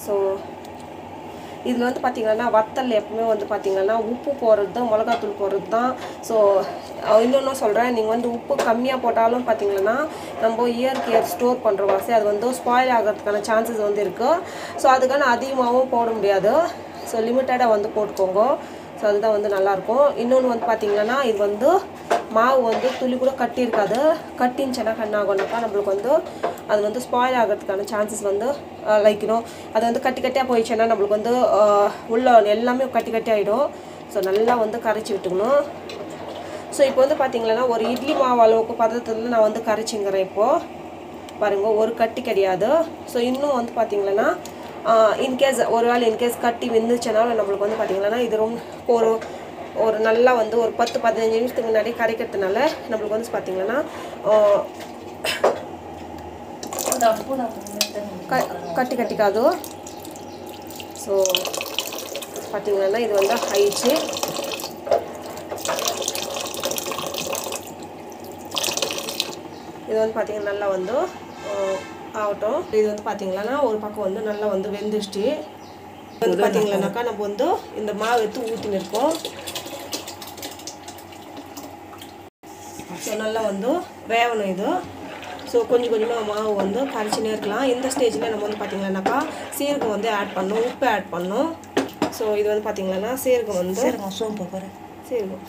So இதில் வந்து பார்த்திங்கன்னா வத்தல் எப்பவுமே வந்து பார்த்திங்கன்னா உப்பு போடுறது தான் மிளகாத்தூள் போடுறது தான் ஸோ இன்னொன்று சொல்கிறேன் நீங்கள் வந்து உப்பு கம்மியாக போட்டாலும் பார்த்தீங்கன்னா நம்ம இயற்கையை ஸ்டோர் பண்ணுற வாசி அது வந்து ஸ்பாயில் ஆகிறதுக்கான சான்சஸ் வந்து இருக்குது ஸோ அதுக்கான அதிகமாகவும் போட முடியாது ஸோ லிமிட்டடாக வந்து போட்டுக்கோங்க ஸோ அதுதான் வந்து நல்லாயிருக்கும் இன்னொன்று வந்து பார்த்திங்கன்னா இது வந்து மாவு வந்து துளி கூட கட்டி இருக்காது கட்டின்ச்சுன்னா கண்ணாகணும்னாக்கா நம்மளுக்கு வந்து அது வந்து ஸ்பாயில் ஆகிறதுக்கான சான்சஸ் வந்து லைக் இன்னும் அது வந்து கட்டி கட்டியாக போயிடுச்சுன்னா நம்மளுக்கு வந்து ஆஹ், உள்ள எல்லாமே கட்டி கட்டி ஆகிடும் ஸோ நல்லா வந்து கரைச்சி விட்டுக்கணும் ஸோ இப்போ வந்து பார்த்தீங்கன்னா ஒரு இட்லி மாவு அளவுக்கு பதத்தில் நான் வந்து கரைச்சிங்கிறேன் இப்போது பாருங்க ஒரு கட்டி கிடையாது ஸோ இன்னும் வந்து பார்த்தீங்கன்னா இன்கேஸ் ஒரு வேளை இன்கேஸ் கட்டி வெந்துச்சுனாலும் நம்மளுக்கு வந்து பார்த்தீங்கன்னா இது ரொம்ப ஒரு ஒரு நல்லா வந்து ஒரு பத்து பதினஞ்சு நிமிஷத்துக்கு முன்னாடி கரைக்கிறதுனால நம்மளுக்கு வந்து பார்த்தீங்கன்னா ஆஹ், க கட்டி கட்டிக்காது ஸோ பார்த்தீங்கன்னா இது வந்து ஆயிடுச்சு இது வந்து பார்த்தீங்கன்னா நல்லா வந்து ஆஹ், ஆகட்டும் இது வந்து பார்த்தீங்கன்னா ஒரு பக்கம் வந்து நல்லா வந்து வெந்துடுச்சு இது வந்து பார்த்தீங்கன்னாக்கா நம்ம வந்து இந்த மாவு எடுத்து ஊற்றின்னு இருக்கோம் ஸோ நல்லா வந்து வேகணும் இது ஸோ கொஞ்சம் கொஞ்சமாக மாவு வந்து கரைச்சினே இருக்கலாம் இந்த ஸ்டேஜில் நம்ம வந்து பார்த்திங்கன்னாக்கா சீரகம் வந்து ஆட் பண்ணணும் உப்பு ஆட் பண்ணணும் ஸோ இது வந்து பார்த்திங்கன்னா சீரகம் வந்து சோம்பு பாரு சீரகம்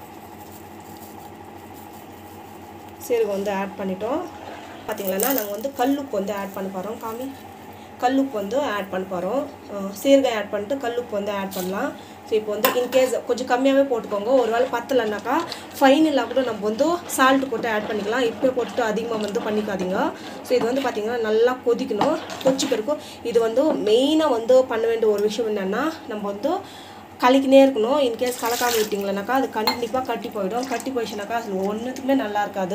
சீரகம் வந்து ஆட் பண்ணிட்டோம் பார்த்தீங்களன்னா நாங்கள் வந்து கல்லுப்பு வந்து ஆட் பண்ண போகிறோம் காமி கல்லுப்பு வந்து ஆட் பண்ண போகிறோம் சீரகம் ஆட் பண்ணிட்டு கல்லுப்பு வந்து ஆட் பண்ணலாம் ஸோ இப்போ வந்து இன்கேஸ் கொஞ்சம் கம்மியாகவே போட்டுக்கோங்க ஒரு வேளை பத்தலைனாக்கா ஃபைனலாக கூட நம்ம வந்து சால்ட் போட்டு ஆட் பண்ணிக்கலாம் இப்போ போட்டு அதிகமாக வந்து பண்ணிக்காதீங்க ஸோ இது வந்து பார்த்திங்கன்னா நல்லா கொதிக்கணும் கொச்சி பிறக்கும் இது வந்து மெயினாக வந்து பண்ண வேண்டிய ஒரு விஷயம் என்னென்னா நம்ம வந்து கலக்கினே இருக்கணும் இன்கேஸ் கலக்காமல் விட்டிங்களேனாக்கா அது கண்டிப்பாக கட்டி போயிடும் கட்டி போயிடுச்சுனாக்கா அது ஒன்றுத்துக்குமே நல்லா இருக்காது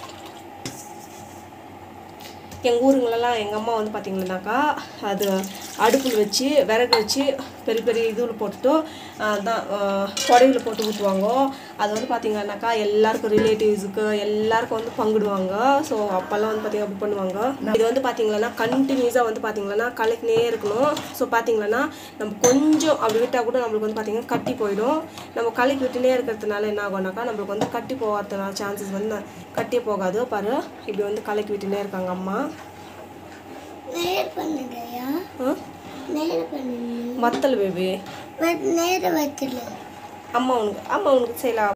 எங்கள் ஊருங்களெல்லாம் எங்கள் அம்மா வந்து பார்த்திங்கன்னாக்கா அது அடுப்பில் வச்சு விறகு வச்சு பெரிய பெரிய இதில் போட்டுட்டு தான் புடவையில் போட்டு ஊற்றுவாங்க அது வந்து பார்த்திங்கன்னாக்கா எல்லாருக்கும் ரிலேட்டிவ்ஸுக்கு எல்லாருக்கும் வந்து பங்கிடுவாங்க ஸோ அப்போல்லாம் வந்து பார்த்திங்க அப்படி பண்ணுவாங்க இது வந்து பார்த்திங்கன்னா கண்டினியூஸாக வந்து பார்த்திங்கன்னா கலக்கினே இருக்கணும் ஸோ பார்த்திங்கன்னா நம்ம கொஞ்சம் அப்படி விட்டால் கூட நம்மளுக்கு வந்து பார்த்திங்கன்னா கட்டி போயிடும் நம்ம கலக்கி விட்டுனே இருக்கிறதுனால என்ன ஆகும்னாக்கா நம்மளுக்கு வந்து கட்டி போகிறதுனால சான்சஸ் வந்து கட்டியே போகாது பாரு இப்படி வந்து கலக்கி விட்டுனே இருக்காங்க அம்மா நேர் பண்ணுங்கய்யா ஆ? நேர் பண்ணுங்க வத்தல் பேபி நேர வச்சிடல அம்மா உனக்கு அம்மா உனக்கு செய்யலாம்